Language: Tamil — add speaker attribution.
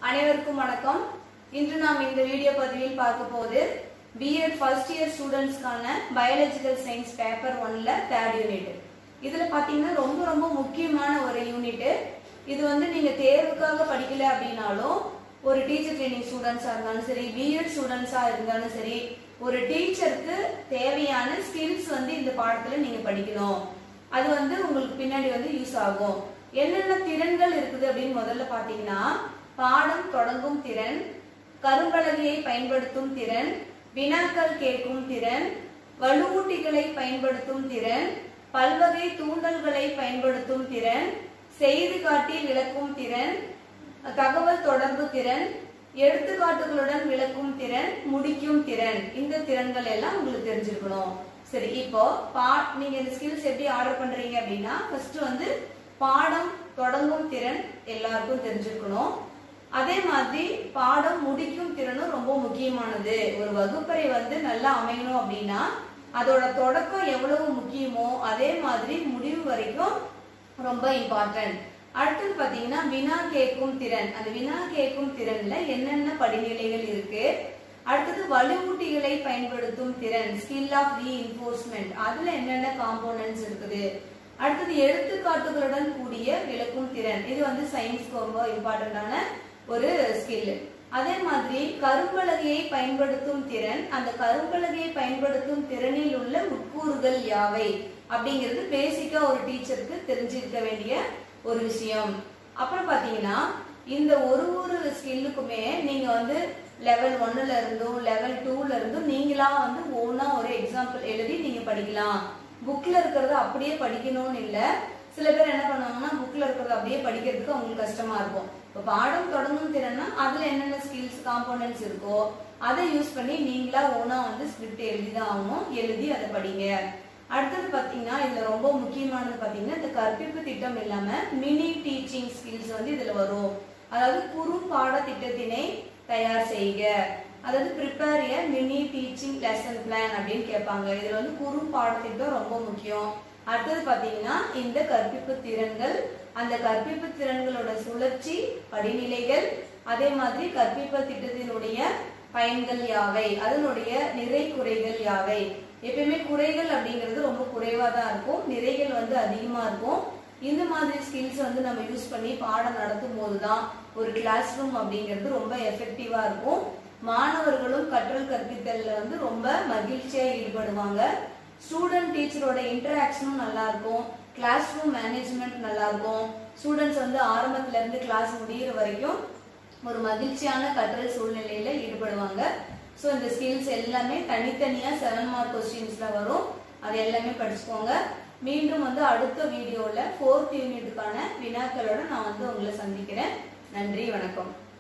Speaker 1: அனைவருக்கும் வணக்கம் இன்று நாம் இந்த வீடியோ பதிவில் பார்க்க போது பிஎட் ஃபர்ஸ்ட் இயர் ஸ்டூடெண்ட்ஸ்க்கான பயாலஜிக்கல் சயின்ஸ் பேப்பர் ஒன்ல தேர்ட் யூனிட் இதுல பாத்தீங்கன்னா ரொம்ப ரொம்ப முக்கியமான ஒரு யூனிட் இது வந்து நீங்க தேர்வுக்காக படிக்கல அப்படின்னாலும் ஒரு டீச்சர் ட்ரைனிங் ஸ்டூடெண்ட்ஸா இருந்தாலும் சரி பிஎட் ஸ்டூடெண்ட்ஸா இருந்தாலும் சரி ஒரு டீச்சருக்கு தேவையான ஸ்கில்ஸ் வந்து இந்த பாடத்துல நீங்க படிக்கணும் அது வந்து உங்களுக்கு பின்னாடி வந்து யூஸ் ஆகும் என்னென்ன திறன்கள் இருக்குது அப்படின்னு முதல்ல பாத்தீங்கன்னா பாடம் தொடங்கும் திறன் கரும்பலகையை பயன்படுத்தும் திறன் வினாக்கள் கேட்கும் திறன் வலுவூட்டிகளை பயன்படுத்தும் திறன் பல்வகை தூண்டல்களை பயன்படுத்தும் திறன் செய்து காட்டி விளக்கும் திறன் தகவல் தொடர்பு திறன் எடுத்துக்காட்டுகளுடன் விளக்கும் திறன் முடிக்கும் திறன் இந்த திறன்கள் எல்லாம் உங்களுக்கு தெரிஞ்சிருக்கணும் சரி இப்போ பா நீங்க இந்த ஸ்கில்ஸ் எப்படி ஆர்டர் பண்றீங்க அப்படின்னா ஃபர்ஸ்ட் வந்து பாடம் தொடங்கும் திறன் எல்லாருக்கும் தெரிஞ்சிருக்கணும் அதே மாதிரி பாடம் முடிக்கும் திறனும் ரொம்ப முக்கியமானது ஒரு வகுப்பறை வந்து நல்லா அமையணும் அப்படின்னா அதோட தொடக்கம் எவ்வளவு முக்கியமோ அதே மாதிரி முடிவு வரைக்கும் ரொம்ப இம்பார்ட்டன்ட் அடுத்தது பாத்தீங்கன்னா வினா கேட்கும் திறன் அந்த வினா கேட்கும் திறன்ல என்னென்ன படிநிலைகள் இருக்கு அடுத்தது வலுவூட்டிகளை பயன்படுத்தும் திறன் ஸ்கில் ஆஃப் ரீஇன்ஃபோர்ஸ்மெண்ட் அதுல என்னென்ன காம்போனன்ட்ஸ் இருக்குது அடுத்தது எடுத்துக்காட்டுகளுடன் கூடிய விளக்கும் திறன் இது வந்து சயின்ஸ்க்கு ரொம்ப இம்பார்ட்டன்டான ஒரு ஸ்கில் அதே மாதிரி கரும்பலகையை பயன்படுத்தும் திறன் அந்த கரும்பலகையை பயன்படுத்தும் திறனில் உள்ள உட்கூறுகள் யாவை அப்படிங்கிறது பேசிக்கா ஒரு டீச்சருக்கு தெரிஞ்சிருக்க வேண்டிய ஒரு விஷயம் அப்புறம் பாத்தீங்கன்னா இந்த ஒரு ஒரு ஸ்கில்லுக்குமே நீங்க வந்து லெவல் ஒன்னுல இருந்தும் லெவல் டூல இருந்தும் நீங்களா வந்து ஓனா ஒரு எக்ஸாம்பிள் எழுதி நீங்க படிக்கலாம் புக்ல இருக்கிறத அப்படியே படிக்கணும்னு இல்ல சில பேர் என்ன பண்ணுவாங்கன்னா புக்ல இருக்கிறத அப்படியே படிக்கிறதுக்கு அவங்களுக்கு கஷ்டமா இருக்கும் இப்போ பாடம் தொடங்கும் திறன்னா அதுல என்னென்ன ஸ்கில்ஸ் காம்போனன்ட்ஸ் இருக்கோ அதை யூஸ் பண்ணி நீங்களா ஓனா வந்து ஸ்கிரிப்ட் எழுதி தான் ஆகணும் எழுதி அதை படிங்க அடுத்தது பாத்தீங்கன்னா இதுல ரொம்ப முக்கியமானது பாத்தீங்கன்னா இந்த கற்பிப்பு திட்டம் இல்லாம மினி டீச்சிங் ஸ்கில்ஸ் வந்து இதுல வரும் அதாவது குறு பாட திட்டத்தினை தயார் செய்க அதாவது prepare a mini teaching lesson plan அப்படின்னு கேட்பாங்க இதுல வந்து குறு பாடத்திட்டம் ரொம்ப முக்கியம் அடுத்தது பாத்தீங்கன்னா இந்த கற்பிப்பு திறன்கள் அந்த கற்பிப்பு திறன்களோட சுழற்சி படிநிலைகள் அதே மாதிரி கற்பிப்பு திட்டத்தினுடைய பயன்கள் யாவை அதனுடைய நிறை குறைகள் யாவை எப்பயுமே குறைகள் அப்படிங்கிறது ரொம்ப குறைவா தான் இருக்கும் நிறைகள் வந்து அதிகமா இருக்கும் இந்த மாதிரி ஸ்கில்ஸ் வந்து நம்ம யூஸ் பண்ணி பாடம் நடத்தும் போதுதான் ஒரு கிளாஸ் ரூம் அப்படிங்கிறது ரொம்ப எஃபெக்டிவா இருக்கும் மாணவர்களும் கற்றல் கற்பித்தல்ல வந்து ரொம்ப மகிழ்ச்சியா ஈடுபடுவாங்க ஸ்டூடெண்ட் டீச்சரோட இன்டராக்ஷனும் நல்லா இருக்கும் கிளாஸ் ரூம் மேனேஜ்மெண்ட் நல்லா இருக்கும் ஸ்டூடெண்ட்ஸ் வந்து ஆரம்பத்துல இருந்து கிளாஸ் முடியிற வரைக்கும் ஒரு மகிழ்ச்சியான கற்றல் சூழ்நிலையில ஈடுபடுவாங்க ஸோ இந்த ஸ்கில்ஸ் எல்லாமே தனித்தனியா செவன் மார்க் கொஸ்டின்ஸ்ல வரும் அது எல்லாமே படிச்சுக்கோங்க மீண்டும் வந்து அடுத்த வீடியோல ஃபோர்த் யூனிட்டுக்கான வினாக்களோட நான் வந்து உங்களை சந்திக்கிறேன் நன்றி வணக்கம்